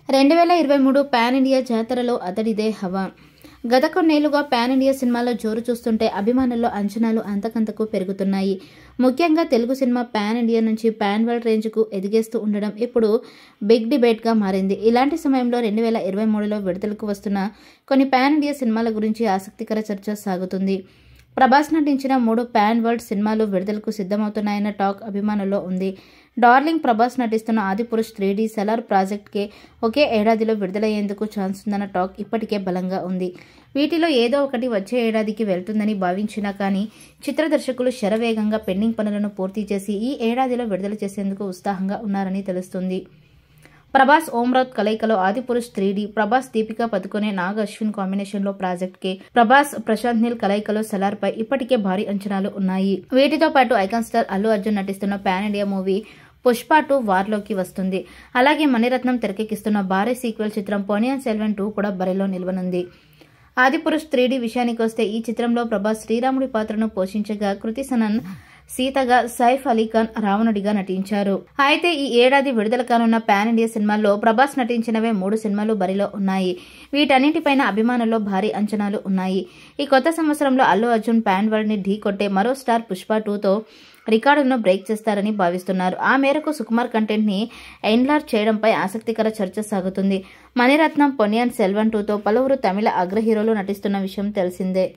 రెండు వేల ఇరవై మూడు పాన్ ఇండియా జాతరలో అతడిదే హవా గత కొన్నేళ్లుగా పాన్ ఇండియా సినిమాలో జోరు చూస్తుంటే అభిమానుల్లో అంచనాలు అంతకంతకు పెరుగుతున్నాయి ముఖ్యంగా తెలుగు సినిమా పాన్ ఇండియా నుంచి పాన్ వరల్డ్ రేంజ్కు ఎదిగేస్తూ ఉండడం ఇప్పుడు బిగ్ డిబేట్గా మారింది ఇలాంటి సమయంలో రెండు వేల ఇరవై మూడులో విడుదలకు వస్తున్న కొన్ని పాన్ ఇండియా సినిమాల గురించి ఆసక్తికర చర్చ సాగుతుంది ప్రభాస్ నటించిన మూడు పాన్ వరల్డ్ సినిమాలు విడుదలకు సిద్ధమవుతున్నాయన్న టాక్ అభిమానుల్లో ఉంది డార్లింగ్ ప్రభాస్ నటిస్తున్న ఆదిపురుష్ త్రీ డీ సెలార్ ప్రాజెక్ట్కే ఒకే ఏడాదిలో విడుదలయ్యేందుకు ఛాన్స్ ఉందన్న టాక్ ఇప్పటికే బలంగా ఉంది వీటిలో ఏదో ఒకటి వచ్చే ఏడాదికి వెళ్తుందని భావించినా కానీ చిత్ర దర్శకులు శరవేగంగా పెండింగ్ పనులను పూర్తి చేసి ఈ ఏడాదిలో విడుదల చేసేందుకు ఉత్సాహంగా ఉన్నారని తెలుస్తుంది ప్రభాస్ ఓమ్రాత్ కలయికలో Adipurush three D Prabhas Deepika Padukone Nag Ashwin combination లో ప్రాజెక్ట్ కే ప్రభాస్ ప్రశాంత్ నీల్ కలయికలో సలార్ పై ఇప్పటికే భారీ అంచనాలు ఉన్నాయి వీటితో పాటు ఐకాన్ స్టార్ అల్లు అర్జున్ నటిస్తున్న pan India movie Pushpa two వార్లోకి వస్తుంది అలాగే మణిరత్నం తెరకెక్కిస్తున్న భారీ సీక్వెల్ చిత్రం పొనియన్ సెల్వెన్ టూ కూడా బరిలో నిలవనుంది ఆదిపురుష్ త్రీ డి విషయానికి వస్తే ఈ చిత్రంలో ప్రభాస్ శ్రీరాముడి పాత్రను పోషించగా కృతి సనన్ సీతగా సైఫ్ అలీ ఖాన్ రావణుడిగా నటించారు అయితే ఈ ఏడాది విడుదల కానున్న పాన్ ఇండియా సినిమాల్లో ప్రభాస్ నటించినవే మూడు సినిమాలు బరిలో ఉన్నాయి వీటన్నిటిపైన అభిమానుల్లో భారీ అంచనాలు ఉన్నాయి ఈ కొత్త సంవత్సరంలో అల్లు అర్జున్ పాన్ వరల్డ్ ని ఢీ కొట్టే మరో స్టార్ పుష్ప టూతో రికార్డును బ్రేక్ చేస్తారని భావిస్తున్నారు ఆ మేరకు సుకుమార్ కంటెంట్ ని ఎన్లార్ చేయడంపై ఆసక్తికర చర్చ సాగుతుంది మణిరత్నం పొనియన్ సెల్వన్ టూతో పలువురు తమిళ అగ్ర హీరోలు నటిస్తున్న విషయం తెలిసిందే